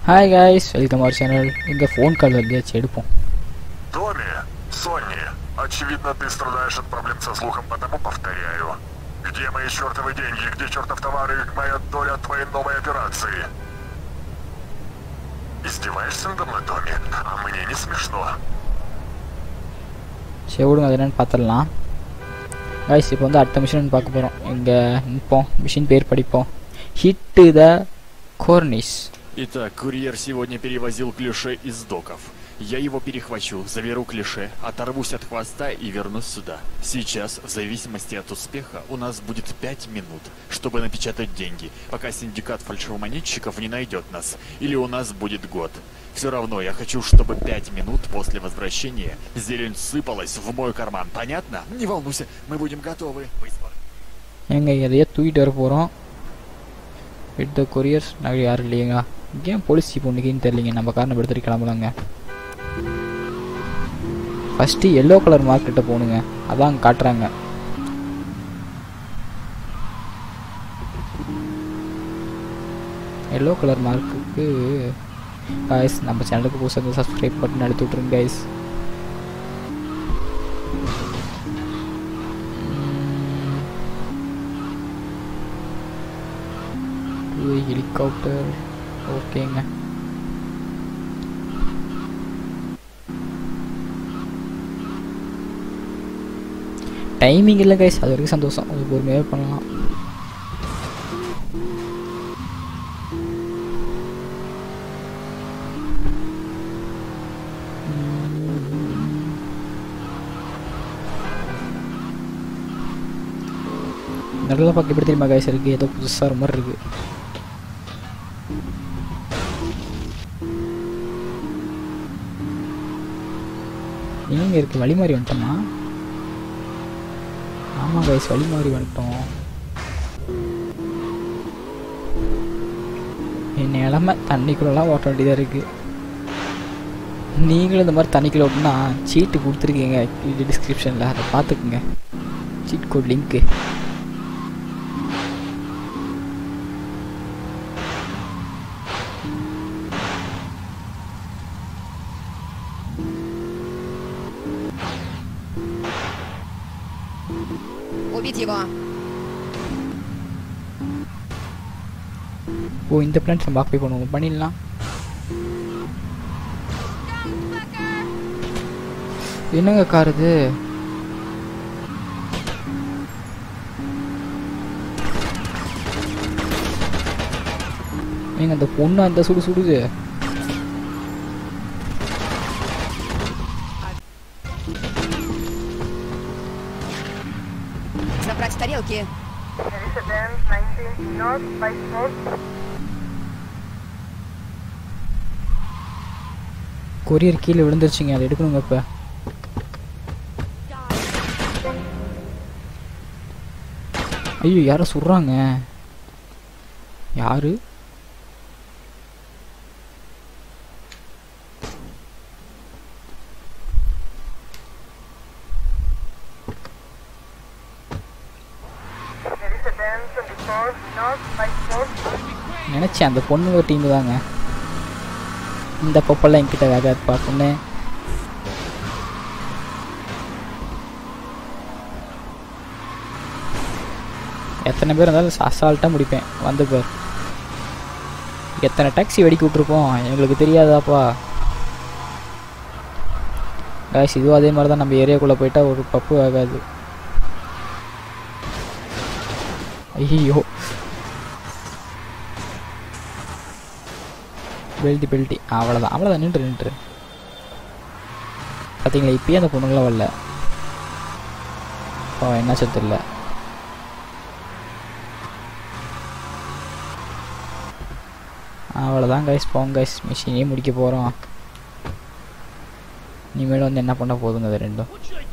Hi guys welcome our channel இங்கே phone call வருது எடுப்போம் Томми, Сонни, очевидно, ты страдаешь от проблем со слухом, потому повторяю. Где мои чертовы деньги, где чертов товар и моя доля от твоей новой операции? Издеваешься надо мной, Томми? А мне не смешно. சரி விடுங்க அது என்னன்னு பார்த்துடலாம் காய்ஸ் இப்போ வந்து அடுத்த மிஷின் பார்க்க போகிறோம் இங்கே நிற்போம் மிஷின் பேர் படிப்போம் ஹிட்டு த கோர்னிஸ் Итак, курьер сегодня перевозил клише из доков. Я его перехвачу, заберу клише, оторвусь от хвоста и вернусь сюда. Сейчас, в зависимости от успеха, у нас будет пять минут, чтобы напечатать деньги, пока синдикат фальшивомонетчиков не найдет нас. Или у нас будет год. Все равно я хочу, чтобы пять минут после возвращения зелень сыпалась в мой карман. Понятно? Не волнуйся, мы будем готовы. Быстро. எங்க எதையோ தூக்கிட்டு வர போகிறோம் வித் த கொரியர்ஸ் நாங்கள் யாரும் இல்லையங்க ஏன் போலீஸ் ஜீப் ஒன்றுக்குன்னு தெரியலிங்க நம்ம காரணம் எடுத்துகிட்டு கிளம்பலாங்க ஃபஸ்ட்டு எல்லோ கலர் மார்க்கெட்டை போகணுங்க அதான் அங்க காட்டுறாங்க எல்லோ கலர் மார்க்குக்கு காய்ஸ் நம்ம சேனலுக்கு புதுசாக சப்ஸ்கிரைப் பண்ணி அழுத்தி விட்ருங்க காய்ஸ் ஹெலிகாப்டர் ஓகேங்க டைமிங் இல்லை கைஸ் அது வரைக்கும் சந்தோஷம் அது பொறுமையாக பண்ணலாம் நல்லா பார்க்க எப்படி தெரியுமா கைஸ் இருக்குது ஏதோ புதுசாக ஒரு மாதிரி இருக்குது எங்க இருக்கு வழி மாறி வந்துட்டோமா ஆமாம் கைஸ் வழி மாறி வந்துட்டோம் என் நிலமை தண்ணிக்குள்ளலாம் ஓட்ட வேண்டியதாக இருக்குது நீங்களும் இந்த மாதிரி தண்ணிக்குள்ள ஓட்டினா சீட்டு கொடுத்துருக்கீங்க இது டிஸ்கிரிப்ஷனில் அதை பார்த்துக்குங்க சீட் கோட் லிங்க்கு Убить его. ஓ இந்த பிளான்ஸ் நம்ம ஆக்குபை பண்ணுவோம் பண்ணிடலாம் என்னங்க கார் இது ஏங்க அந்த பொண்ணு அந்த சுடு சுடுது Забрать тарелки. Residence 19 North Whitehall. கொரியர் கீழே விழுந்துருச்சுங்க அதை எடுக்கணுங்க இப்போ ஐயோ யாரோ சுடுறாங்க யாரு Residence 24 North Whitehall. நினச்சேன் அந்த பொண்ணு ஒரு டீம் தாங்க இந்த பப்பெல்லாம் என்கிட்ட வேகாதுப்பா பொண்ணு எத்தனை பேர் இருந்தாலும் அசால்ட்டாக முடிப்பேன் வந்து பார் எத்தனை டாக்ஸி வெடிக்க விட்ருப்போம் எங்களுக்கு தெரியாதாப்பா காய்ஸ் இதுவும் அதே மாதிரி தான் நம்ம ஏரியாக்குள்ளே போயிட்டா ஒரு பப்பு ஆகாது ஐயோ பெல்ட்டி பெல்ட்டி அவ்வளோதான் அவ்வளோதான் நின்று நின்று பார்த்தீங்களா இப்பயே அந்த பொண்ணுங்களாம் வரல ஓ என்னாச்சும் தெரியல அவ்வளோதான் கைஸ் போங்க கைஸ் மிஷினே முடிக்க போகிறோம் இனிமேல் வந்து என்ன பண்ண போதுங்க அது ரெண்டும்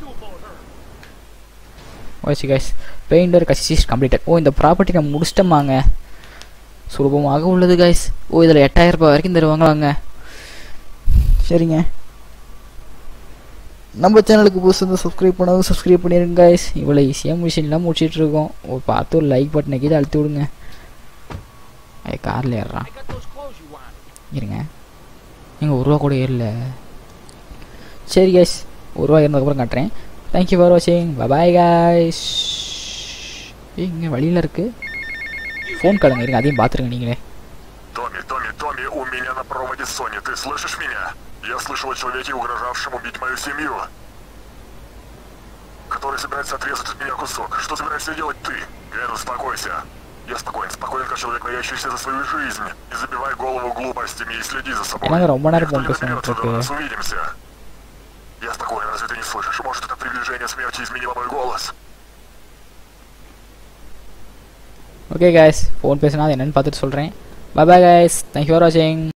ஓகே கைஸ் பெயிண்டர் கசிஸ் கம்ப்ளீட்டட் ஓ இந்த ப்ராப்பர்ட்டி நம்ம முடிச்சிட்டோமாங்க சுலபமாக உள்ளது கைஸ் ஓ இதில் எட்டாயிரம் ரூபாய் வரைக்கும் தருவாங்களாங்க சரிங்க நம்ம சேனலுக்கு புதுசு சப்ஸ்கிரைப் பண்ணாலும் சப்ஸ்கிரைப் பண்ணிடுங்க கைஸ் இவ்வளோ ஈஸியாக மிஷின்லாம் முடிச்சிட்டு இருக்கோம் ஒரு பார்த்து ஒரு லைக் பட்டனை கீழே அழுத்தி விடுங்க ஐ காரில் ஏறுறான் இருங்க எங்கள் ஒரு ரூபா கூட ஏறல சரி கைஸ் ஒரு ரூபா ஏறினதுக்கப்புறம் காட்டுறேன் தேங்க்யூ ஃபார் வாட்சிங் பபாய் கைஸ் இங்கே வழியில் இருக்குது ஃபோன் காலுங்க இருங்க அதையும் பார்த்துருங்க நீங்களே Томми, Томми, Томми, у меня на проводе Сони. Ты слышишь меня? Я слышал о человеке, угрожавшем убить мою семью. Который собирается отрезать от меня кусок. Что собираешься делать ты? Ген, успокойся. Я спокоен, спокоен, как человек, боящийся за свою жизнь. Не забивай голову глупостями и следи за собой. என்னங்க ரொம்ப நேரம் Никто ஃபோன் не பேசணும் доберется до இருக்கு нас, увидимся. Я спокоен, разве ты не слышишь? Может, это приближение смерти изменило мой голос? ஓகே கைஸ் ஃபோன் பேசுனா அது என்னன்னு பார்த்துட்டு சொல்கிறேன் பபாய் கைஸ் தேங்க்யூ ஃபார் வாட்சிங்